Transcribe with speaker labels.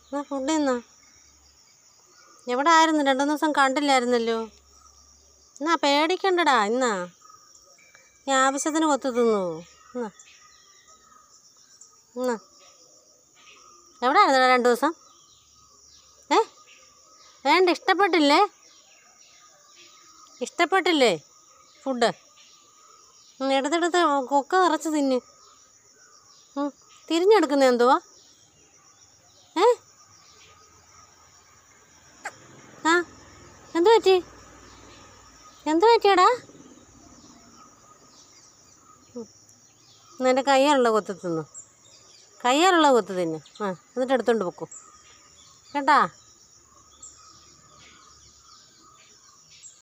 Speaker 1: എന്നാ ഫുഡ് ഇന്നാ എവിടെ ആയിരുന്നു രണ്ടു മൂന്ന് ദിവസം കണ്ടില്ലായിരുന്നല്ലോ എന്നാ പേടിക്കണ്ടടാ ഇന്നാ നീ ആവശ്യത്തിന് കൊത്തു തിന്നു എന്നാ എന്നാ എവിടെ ആയിരുന്നടാ രണ്ടു ദിവസം ഏ വേണ്ട ഇഷ്ടപ്പെട്ടില്ലേ ഇഷ്ടപ്പെട്ടില്ലേ ഫുഡ് ഉം, എടുത്തെടുത്ത് കൊക്ക നിറച്ച് തിന്ന് ഉം, തിരിഞ്ഞെടുക്കുന്ന എന്തുവാ ഏ ആ എന്തു പറ്റി എന്തു പറ്റിയടാ ഉം. നിന്റെ കയ്യാലുള്ള കൊത്ത് തിന്നു കയ്യാലുള്ള കൊത്ത് തിന്നു ആ എന്നിട്ട് എടുത്തോണ്ട് പൊക്കൂ കേട്ടാ